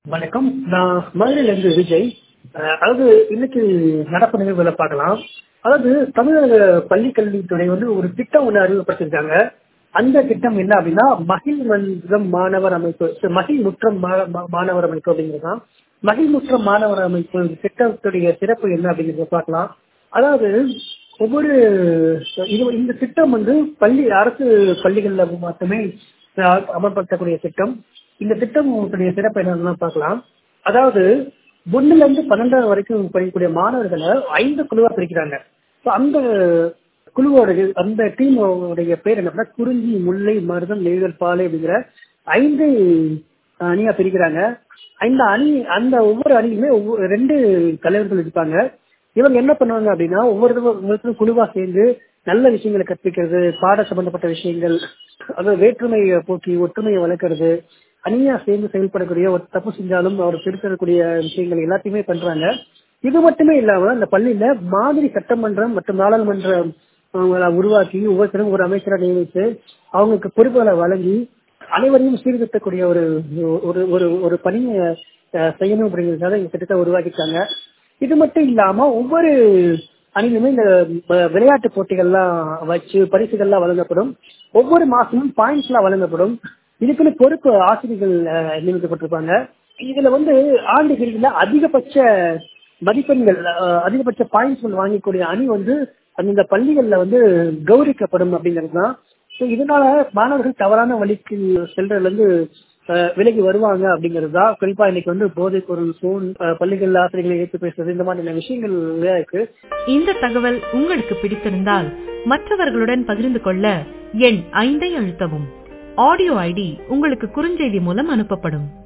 வணக்கம் நான் மதுரையில இருந்து விஜய் அஹ் அதாவது இன்னைக்கு நடப்பு நிகழ்வுகளை பார்க்கலாம் அதாவது தமிழக பள்ளிக்கல்வித்துறை வந்து ஒரு திட்டம் ஒன்று அறிமுகப்படுத்திருக்காங்க அந்த திட்டம் என்ன அப்படின்னா மகிழ் மன்றம் மாணவர் அமைப்பு சரி, மகிழ் முற்றம் மா- மா- மாணவர் அமைப்பு அப்படிங்கிறது தான் மகிழ் முற்றம் மாணவர் அமைப்பு திட்டத்துடைய சிறப்பு என்ன அப்படிங்கிறத பார்க்கலாம் அதாவது ஒவ்வொரு இது இந்த திட்டம் வந்து பள்ளி அரசு பள்ளிகளில் மட்டுமே அஹ், அமல்படுத்தக்கூடிய திட்டம் இந்த திட்டத்துடைய சிறப்பு என்னன்னு பார்க்கலாம் அதாவது ஒண்ணுல இருந்து பன்னெண்டாவது வரைக்கும் படிக்கக்கூடிய மாணவர்களை ஐந்து குழுவா பிரிக்கிறாங்க So, அந்த குழுவோட அந்த டீமோடைய பேர் என்ன அப்படின்னா குறிஞ்சி முல்லை மருதம் நெய்தல் பாலை அப்படிங்கிற ஐந்து அணியா பிரிக்கிறாங்க இந்த அணி அந்த ஒவ்வொரு அணியுமே ஒவ்வொரு ரெண்டு தலைவர்கள் இருப்பாங்க இவங்க என்ன பண்ணுவாங்க அப்படின்னா ஒவ்வொருத்தரும் குழுவா சேர்ந்து நல்ல விஷயங்களை கற்பிக்கிறது பாட சம்பந்தப்பட்ட விஷயங்கள் அதாவது வேற்றுமையை போக்கி ஒற்றுமையை வளர்க்கறது அணியா சேர்ந்து செயல்படக்கூடிய ஒரு தப்பு செஞ்சாலும் அவர் திருத்தக்கூடிய விஷயங்கள் எல்லாத்தையுமே பண்றாங்க இது மட்டுமே இல்லாம அந்த பள்ளியில மாதிரி சட்டமன்றம் மற்றும் நாடாளுமன்றம் அவங்கள உருவாக்கி ஒவ்வொருத்தரும் ஒரு அமைச்சரை நியமித்து அவங்களுக்கு பொறுப்புகளை வழங்கி அனைவரையும் சீர்திருத்தக்கூடிய ஒரு ஒரு ஒரு ஒரு பணியை அஹ், செய்யணும் அப்படிங்கிறதுக்காக இந்த திட்டத்தை உருவாக்கிட்டாங்க இது மட்டும் இல்லாம ஒவ்வொரு அணிலுமே இந்த வ- விளையாட்டு போட்டிகள்லாம் வச்சு பரிசுகள்லாம் வழங்கப்படும் ஒவ்வொரு மாசமும் பாயிண்ட்ஸ் எல்லாம் வழங்கப்படும் இதுக்குன்னு பொறுப்பு ஆசிரியர்கள் அஹ், நியமிக்கப்பட்டிருப்பாங்க இதுல வந்து ஆண்டு பிரிவுல அதிகபட்ச மதிப்பெண்கள் அஹ், அதிகபட்ச பாயிண்ட்ஸ் வாங்கக்கூடிய அணி வந்து அந்த பள்ளிகள்ல வந்து கௌரிக்கப்படும் அப்படிங்கிறது தான் ஸோ இதனால மாணவர்கள் தவறான வழிக்கு செல்றதுல இருந்து அஹ், விலகி வருவாங்க அப்படிங்கிறது தான் குறிப்பா இன்னைக்கு வந்து போதைப் பொருள் போன் பள்ளிகள் ஆசிரியர்களை ஏற்று பேசுறது இந்த மாதிரியான விஷயங்கள் நிறைய இருக்கு இந்த தகவல் உங்களுக்கு பிடித்திருந்தால் மற்றவர்களுடன் பகிர்ந்து கொள்ள எண் ஐந்தை அழுத்தவும் ஆடியோ ஐடி உங்களுக்கு குறுஞ்செய்தி மூலம் அனுப்பப்படும்